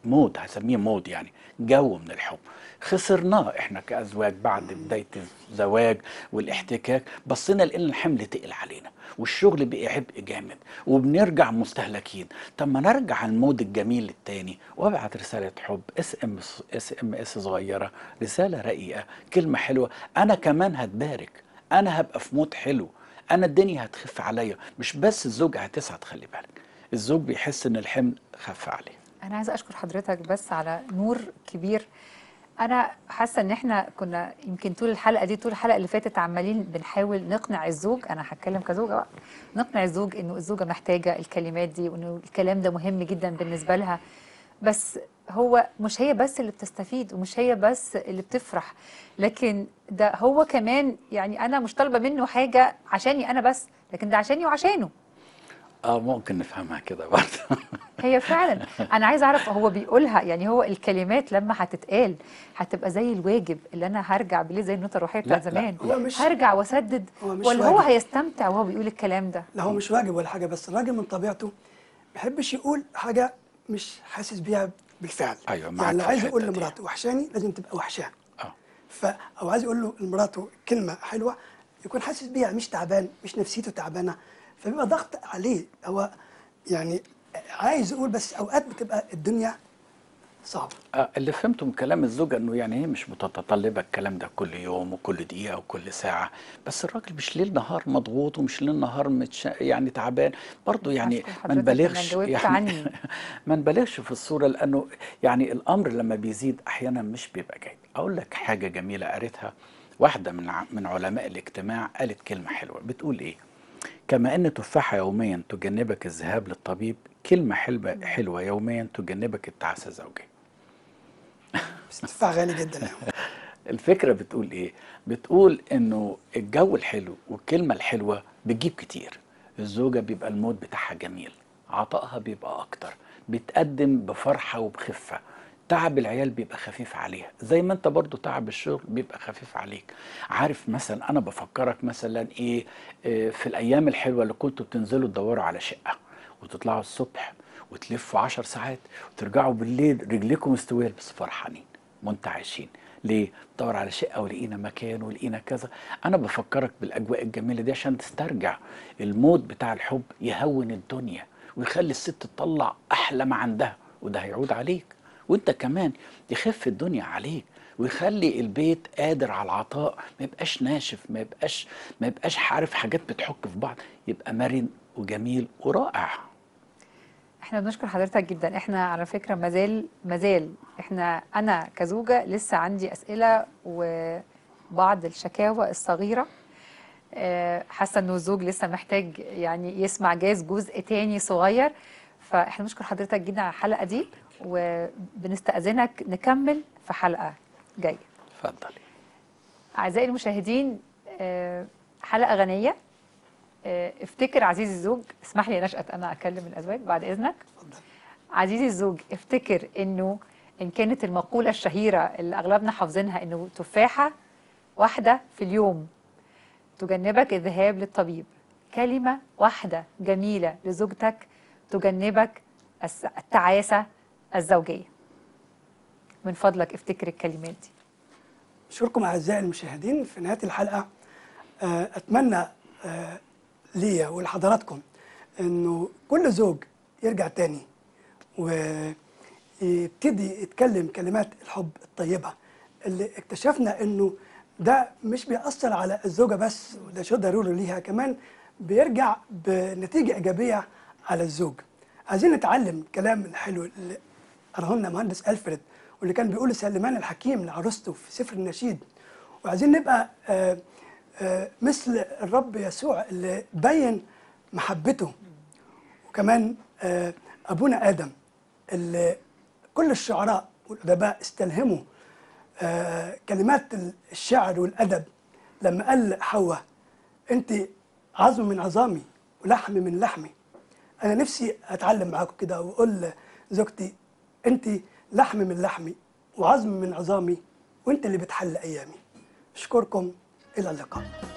مود هسميه مود يعني جو من الحب خسرناه احنا كازواج بعد بدايه الزواج والاحتكاك بصينا لقينا الحمل تقل علينا والشغل بقى عبء جامد وبنرجع مستهلكين طب ما نرجع المود الجميل التاني وابعت رساله حب اس ام اس ام اس صغيره رساله رقيقه كلمه حلوه انا كمان هتبارك انا هبقى في مود حلو انا الدنيا هتخف عليا مش بس الزوج هتسعد خلي بالك الزوج بيحس ان الحمل خف عليه انا عايزه اشكر حضرتك بس على نور كبير انا حاسه ان احنا كنا يمكن طول الحلقه دي طول الحلقه اللي فاتت عمالين بنحاول نقنع الزوج انا هتكلم كزوجه بقى نقنع الزوج انه الزوجه محتاجه الكلمات دي وانه الكلام ده مهم جدا بالنسبه لها بس هو مش هي بس اللي بتستفيد ومش هي بس اللي بتفرح لكن ده هو كمان يعني انا مش طالبه منه حاجه عشاني انا بس لكن ده عشاني وعشانه اه ممكن نفهمها كده برضه هي فعلا انا عايزه اعرف هو بيقولها يعني هو الكلمات لما هتتقال هتبقى زي الواجب اللي انا هرجع بليه زي النوتة الروحيه بتاعت لا، لا. زمان هو مش- هرجع واسدد هو مش ولا هو واجب. هيستمتع وهو بيقول الكلام ده لا هو مش واجب ولا حاجه بس الراجل من طبيعته ما بيحبش يقول حاجه مش حاسس بيها بالفعل أيوة، معاك يعني لو في عايز يقول الحتة دي. لمراته وحشاني لازم تبقى وحشاه اه ف او عايز يقول له لمراته كلمه حلوه يكون حاسس بيها مش تعبان مش نفسيته تعبانه فبيبقى ضغط عليه هو يعني عايز يقول بس اوقات بتبقى الدنيا صعبه آه، اللي فهمته من كلام الزوجة انه يعني هي مش متطلبة الكلام ده كل يوم وكل دقيقة وكل ساعة بس الراجل مش ليل نهار مضغوط ومش ليل نهار متش... يعني تعبان برضه يعني أشكر ما حضرتك نبالغش إنك جاوبت يعني عني. ما نبالغش في الصورة لأنه يعني الأمر لما بيزيد أحيانا مش بيبقى جيد أقول لك حاجة جميلة قريتها واحدة من ع- من علماء الاجتماع قالت كلمة حلوة بتقول إيه كما أن تفاحة يوميا تجنبك الذهاب للطبيب كلمة حلوة حلوة يوميا تجنبك التعاسة الزوجية بس التفاح غالي جدا يعني الفكرة بتقول ايه؟ بتقول انه الجو الحلو والكلمة الحلوة بتجيب كتير الزوجة بيبقى المود بتاعها جميل عطائها بيبقى اكتر بتقدم بفرحة وبخفة تعب العيال بيبقى خفيف عليها زي ما انت برضو تعب الشغل بيبقى خفيف عليك عارف مثلا انا بفكرك مثلا ايه آه، في الايام الحلوة اللي كنتوا بتنزلوا تدوروا على شقة وتطلعوا الصبح وتلفوا عشر ساعات وترجعوا بالليل رجليكم مستوية بس فرحانين منتعشين ليه؟ بدور على شقة ولقينا مكان ولقينا كذا أنا بفكرك بالأجواء الجميلة دي عشان تسترجع المود بتاع الحب يهون الدنيا ويخلي الست تطلع أحلى ما عندها وده هيعود عليك وانت كمان يخف الدنيا عليك ويخلي البيت قادر على العطاء ما يبقاش ناشف ما يبقاش ما يبقاش عارف حاجات بتحك في بعض يبقى مرن وجميل ورائع احنا بنشكر حضرتك جدا احنا على فكره مازال مازال احنا انا كزوجه لسه عندي اسئله وبعض الشكاوى الصغيره آه، حاسه انه الزوج لسه محتاج يعني يسمع جاز جزء تاني صغير فاحنا بنشكر حضرتك جدا على الحلقه دي وبنستاذنك نكمل في حلقه جايه اتفضلي أعزائي المشاهدين آه، حلقة غنية آه، افتكر عزيزي الزوج اسمح لي يا نشأت أنا أكلم الأزواج بعد إذنك اتفضل عزيزي الزوج افتكر إنه إن كانت المقولة الشهيرة اللي أغلبنا حافظينها إنه تفاحة واحدة في اليوم تجنبك الذهاب للطبيب كلمة واحدة جميلة لزوجتك تجنبك الس- التعاسة الزوجية من فضلك افتكر الكلمات دي أشكركم أعزائي المشاهدين في نهاية الحلقة آه، أتمنى آه، ليا ولحضراتكم إنه كل زوج يرجع تاني ويبتدي يتكلم كلمات الحب الطيبة اللي اكتشفنا إنه ده مش بيأثر على الزوجة بس وده شيء ضروري ليها كمان بيرجع بنتيجة إيجابية على الزوج عايزين نتعلم الكلام الحلو اللي قراه لنا مهندس ألفريد واللي كان بيقول سليمان الحكيم لعروسته في سفر النشيد وعايزين نبقى آه، آه، مثل الرب يسوع اللي بين محبته وكمان آه، أبونا آدم اللي كل الشعراء والأدباء استلهموا آه، كلمات الشعر والأدب لما قال حواء أنت عظم من عظامي ولحم من لحمي أنا نفسي أتعلم معاكم كده وأقول لزوجتي أنت لحم من لحمي وعظم من عظامي وأنت اللي بتحل أيامي أشكركم إلى اللقاء